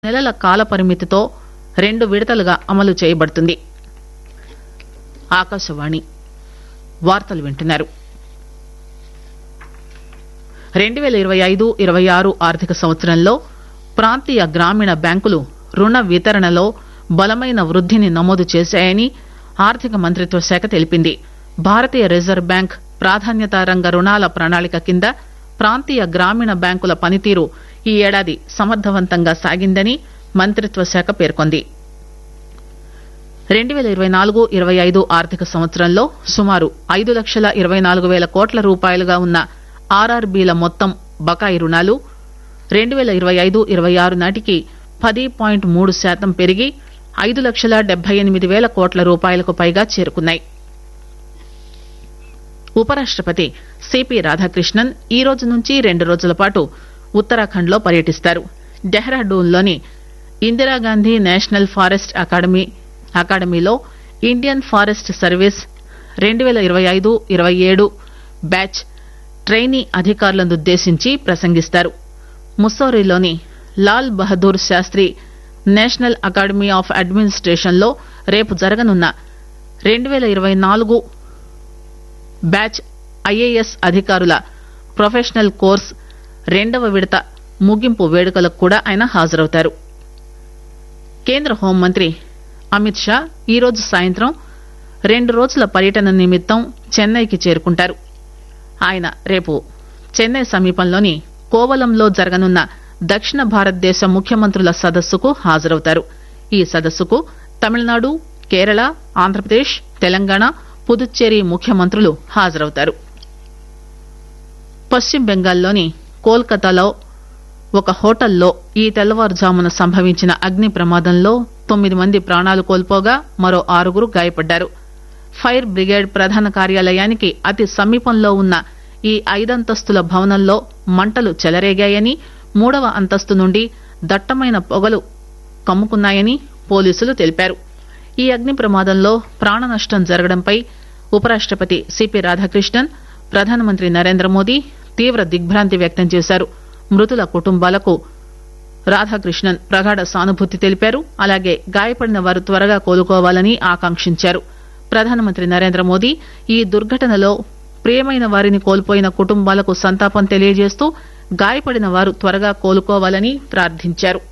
నెలల కాల పరిమితితో రెండు విడతలుగా అమలు చేయబడుతుంది ఆకాశవాణి వార్తలు వింటున్నారు రెండు పేల ఇరవై ఐదు ఇరవై ఆరు ఆర్థిక సంవత్సరంలో ప్రాంతీయ గ్రామీణ బ్యాంకులు రుణ వితరణలో బలమైన వృద్దిని నమోదు చేశాయని ఆర్థిక మంత్రిత్వ శాఖ తెలిపింది భారతీయ రిజర్వ్ బ్యాంక్ ప్రాధాన్యతా రంగ రుణాల ప్రణాళిక కింద ప్రాంతీయ గ్రామీణ బ్యాంకుల పనితీరు ఈ ఏడాది సమర్థవంతంగా సాగిందని మంత్రిత్వ శాఖ పేర్కొంది రెండు పేల ఇరవై నాలుగు ఇరవై ఐదు ఆర్థిక సంవత్సరంలో సుమారు ఐదు లక్షల ఇరవై నాలుగు పేల కోట్ల రూపాయలుగా ఉన్న ఆర్ఆర్బీల మొత్తం బకాయి రుణాలు రెండు పేల ఇరవై ఐదు ఇరవై ఆరు నాటికి పది పాయింట్ మూడు శాతం పెరిగి ఐదు లక్షల డెబ్బై ఎనిమిది పేల కోట్ల రూపాయలకు పైగా చేరుకున్నాయి ఉపరాష్టపతి సిపి రాధాకృష్ణన్ ఈ రోజు నుంచి రెండు రోజుల పాటు ఉత్తరాఖండ్ లో పర్యటిస్తారు డెహ్రాడూన్ లోని ఇందిరాగాంధీ నేషనల్ ఫారెస్ట్ అకాడమీ అకాడమీలో ఇండియన్ ఫారెస్ట్ సర్వీస్ రెండు పేల ఇరవై ఐదు ఇరవై ఏడు బ్యాచ్ ట్రైనీ అధికారులనుద్దేశించి ప్రసంగిస్తారు ముస్సోరీలోని Lal Bahadur Shastri national academy of administration లో రేపు జరగనున్న రెండు పేల ఇరవై నాలుగు బ్యాచ్ ఐఏఎస్ అధికారుల ప్రొఫెషనల్ కోర్స్ రెండవ విడత ముగింపు వేడుకలకు కూడా ఆయన హాజరవుతారు కేంద్ర హోంమంత్రి అమిత్ షా ఈరోజు సాయంత్రం రెండు రోజుల పర్యటన నిమిత్తం చెన్నైకి చేరుకుంటారు ఆయన రేపు చెన్నై సమీపంలోని కోవలంలో జరగనున్న దక్షిణ భారతదేశ ముఖ్యమంత్రుల సదస్సుకు హాజరవుతారు ఈ సదస్సుకు తమిళనాడు కేరళ ఆంధ్రప్రదేశ్ తెలంగాణ పుదుచ్చేరి ముఖ్యమంత్రులు హాజరవుతారు పశ్చిమ బెంగాల్లోని కోల్కతాలో ఒక హోటల్లో ఈ తెల్లవారుజామున సంభవించిన అగ్ని ప్రమాదంలో తొమ్మిది మంది ప్రాణాలు కోల్పోగా మరో ఆరుగురు గాయపడ్డారు ఫైర్ బ్రిగేడ్ ప్రధాన కార్యాలయానికి అతి సమీపంలో ఉన్న ఈ ఐదంతస్తుల భవనంలో మంటలు చెలరేగాయని మూడవ అంతస్తు నుండి దట్టమైన పొగలు కమ్ముకున్నాయని పోలీసులు తెలిపారు ఈ అగ్ని ప్రమాదంలో ప్రాణ నష్టం జరగడంపై ఉపరాష్టపతి సిపి రాధాకృష్ణన్ ప్రధానమంత్రి నరేంద్ర మోదీ తీవ్ర దిగ్భ్రాంతి వ్యక్తం చేశారు మృతుల కుటుంబాలకు రాధాకృష్ణన్ ప్రగాఢ సానుభూతి తెలిపారు అలాగే గాయపడిన వారు త్వరగా కోలుకోవాలని ఆకాంక్షించారు ప్రధానమంత్రి నరేంద్ర మోదీ ఈ దుర్ఘటనలో ప్రియమైన వారిని కోల్పోయిన కుటుంబాలకు సంతాపం తెలియజేస్తూ గాయపడిన వారు త్వరగా కోలుకోవాలని ప్రార్థించారు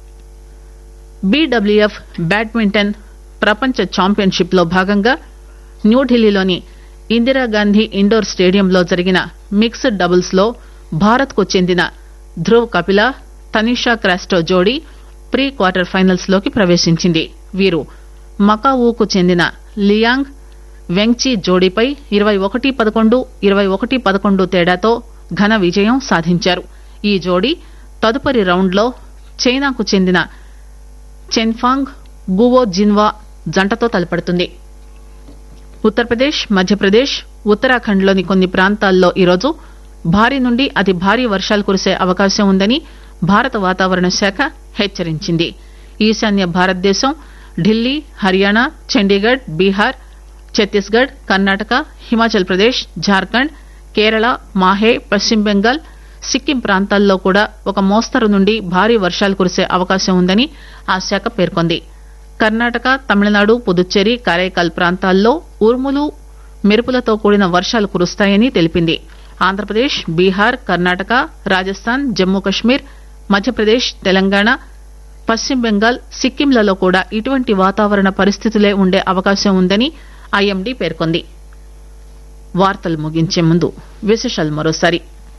బీడబ్ల్యూఎఫ్ బ్యాడ్మింటన్ ప్రపంచ ఛాంపియన్షిప్ లో భాగంగా న్యూఢిల్లీలోని ఇందిరాగాంధీ ఇండోర్ స్టేడియంలో జరిగిన మిక్స్డ్ డబుల్స్ లో భారత్ కు చెందిన ధ్రువ్ కపిల తనిషా క్రాస్టో జోడీ ప్రీ క్వార్టర్ ఫైనల్స్ లోకి ప్రవేశించింది వీరు మకావూకు చెందిన లియాంగ్ వెంగ్చీ జోడీపై ఇరవై ఒకటి పదకొండు ఇరవై ఒకటి పదకొండు తేడాతో ఘన విజయం సాధించారు ఈ జోడీ తదుపరి రౌండ్లో చైనాకు చెందిన చెన్ఫాంగ్ గువో జిన్వా జంటతో తలపడుతుంది ఉత్తరప్రదేశ్ మధ్యప్రదేశ్ ఉత్తరాఖండ్లోని కొన్ని ప్రాంతాల్లో ఈరోజు భారీ నుండి అతి భారీ వర్షాలు కురిసే అవకాశం ఉందని భారత వాతావరణ శాఖ హెచ్చరించింది ఈశాన్య భారతదేశం ఢిల్లీ హర్యానా చండీగఢ్ బీహార్ ఛత్తీస్గఢ్ కర్ణాటక హిమాచల్ ప్రదేశ్ జార్ఖండ్ కేరళ మాహే పశ్చిమ బెంగాల్ సిక్కిం ప్రాంతాల్లో కూడా ఒక మోస్తరు నుండి భారీ వర్షాలు కురిసే అవకాశం ఉందని ఆ శాఖ పేర్కొంది కర్ణాటక తమిళనాడు పుదుచ్చేరి కారైకాల్ ప్రాంతాల్లో ఉరుములు మెరుపులతో కూడిన వర్షాలు కురుస్తాయని తెలిపింది ఆంధ్రప్రదేశ్ బీహార్ కర్ణాటక రాజస్థాన్ జమ్మూ కశ్మీర్ మధ్యప్రదేశ్ తెలంగాణ పశ్చిమ బెంగాల్ సిక్కింలలో కూడా ఇటువంటి వాతావరణ పరిస్థితులే ఉండే అవకాశం ఉందని ఐఎండీ పేర్కొంది వార్తలు ముగించే ముందు విశేషాలు మరోసారి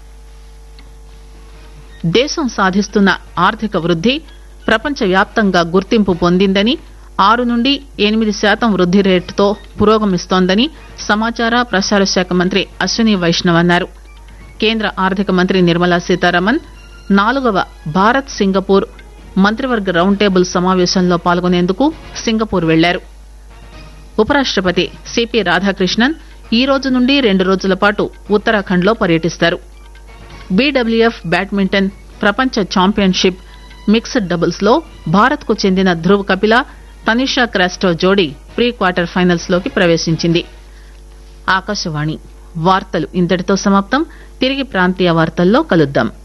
దేశం సాధిస్తున్న ఆర్థిక వృద్ది ప్రపంచవ్యాప్తంగా గుర్తింపు పొందిందని ఆరు నుండి ఎనిమిది శాతం వృద్ది రేటుతో పురోగమిస్తోందని సమాచార ప్రసార శాఖ మంత్రి అశ్విని వైష్ణవ్ అన్నారు కేంద్ర ఆర్థిక మంత్రి నిర్మలా సీతారామన్ నాలుగవ భారత్ సింగపూర్ మంత్రివర్గ రౌండ్ టేబుల్ సమావేశంలో పాల్గొనేందుకు సింగపూర్ వెళ్లారు ఉపరాష్టపతి సిపి రాధాకృష్ణన్ ఈ రోజు నుండి రెండు రోజుల పాటు ఉత్తరాఖండ్ లో పర్యటిస్తారు బీడబ్ల్యూఎఫ్ బ్యాడ్మింటన్ ప్రపంచ ఛాంపియన్షిప్ మిక్స్డ్ డబుల్స్ లో భారత్ కు చెందిన ధ్రువ్ కపిల తనిషా క్రాస్టో జోడీ ప్రీ క్వార్టర్ ఫైనల్స్ లోకి ప్రవేశించింది ఆకాశవాణి వార్తలు ఇంతటితో సమాప్తం తిరిగి ప్రాంతీయ వార్తల్లో కలుద్దాం